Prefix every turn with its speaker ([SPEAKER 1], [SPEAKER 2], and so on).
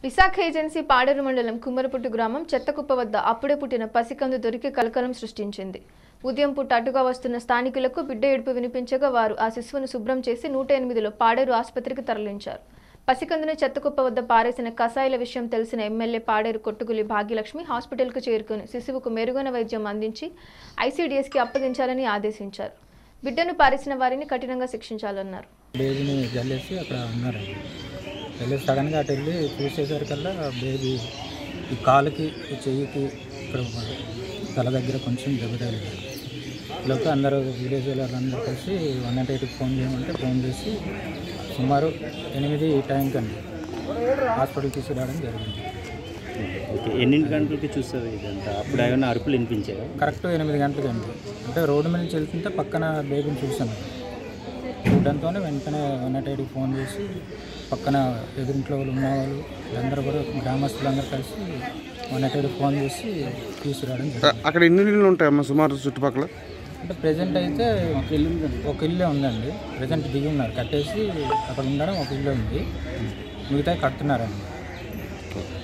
[SPEAKER 1] Visakha agency Paderu మండలం కుమ్మరపుట్టు గ్రామం చెత్తకుప్ప వద్ద అప్పుడే పుట్టిన పసికందు దొరికి కలకలం సృష్టించింది ఉదయం పూట అటుగా వస్తున్న స్థానికులకు బిడ్డ ఏడుపు వినిపించగా వారు ఆ శిశువును శుభ్రం చేసి నూట ఎనిమిదిలో పాడేరు ఆసుపత్రికి తరలించారు పసికందుని చెత్తకుప్ప వద్ద పారేసిన కసాయిల విషయం తెలిసిన ఎమ్మెల్యే పాడేరు కొట్టుగులి భాగ్యలక్ష్మి హాస్పిటల్కు చేరుకుని శిశువుకు మెరుగైన వైద్యం అందించి ఐసీడీఎస్కి అప్పగించాలని ఆదేశించారు బిడ్డను పారేసిన వారిని కఠినంగా శిక్షించాలన్నారు
[SPEAKER 2] బేబీని జల్లేసి అక్కడ ఉన్నారండి జల్లేసి సడన్గా అటు వెళ్ళి చూసేసరికల్లా బేబీ ఈ కాలుకి ఈ చెయ్యికి ఇక్కడ తల దగ్గర కొంచెం దెబ్బ తగిలింది లోపు అందరూ విలేజ్ వాళ్ళందరూ కలిసి వన్ నాట్ ఎయిట్కి ఫోన్ చేయమంటే ఫోన్ చేసి సుమారు ఎనిమిది టైంకి అండి హాస్పిటల్ తీసుకురావడం జరిగింది
[SPEAKER 3] ఓకే ఎన్ని గంటలకి చూస్తుంది ఇదంతా అప్పుడు ఏమైనా అరుపులు వినిపించాయా
[SPEAKER 2] కరెక్ట్ ఎనిమిది గంటలకి అండి అంటే రోడ్డు మీద నుంచి వెళ్తుంటే పక్కన బేబీని చూశాను చూడడంతోనే వెంటనే వన్ నాట్ ఎయిట్కి ఫోన్ చేసి పక్కన ఎదురింట్లో వాళ్ళు ఉన్నవాళ్ళు అందరూ కూడా గ్రామస్తులందరూ కలిసి వన్ నాట్ ఎయిట్కి ఫోన్ చేసి తీసుకురావడం జరిగింది
[SPEAKER 4] అక్కడ ఎన్ని ఇళ్ళు ఉంటాయమ్మా సుమారు చుట్టుపక్కల
[SPEAKER 2] అంటే ప్రజెంట్ అయితే ఒక ఇల్లు ఉంది- ఒక ఇల్లే ఉందండి ప్రజెంట్ దిగి ఉన్నారు కట్టేసి అక్కడ ఉండడం ఒక ఇల్లు ఉంది మిగతా కడుతున్నారండి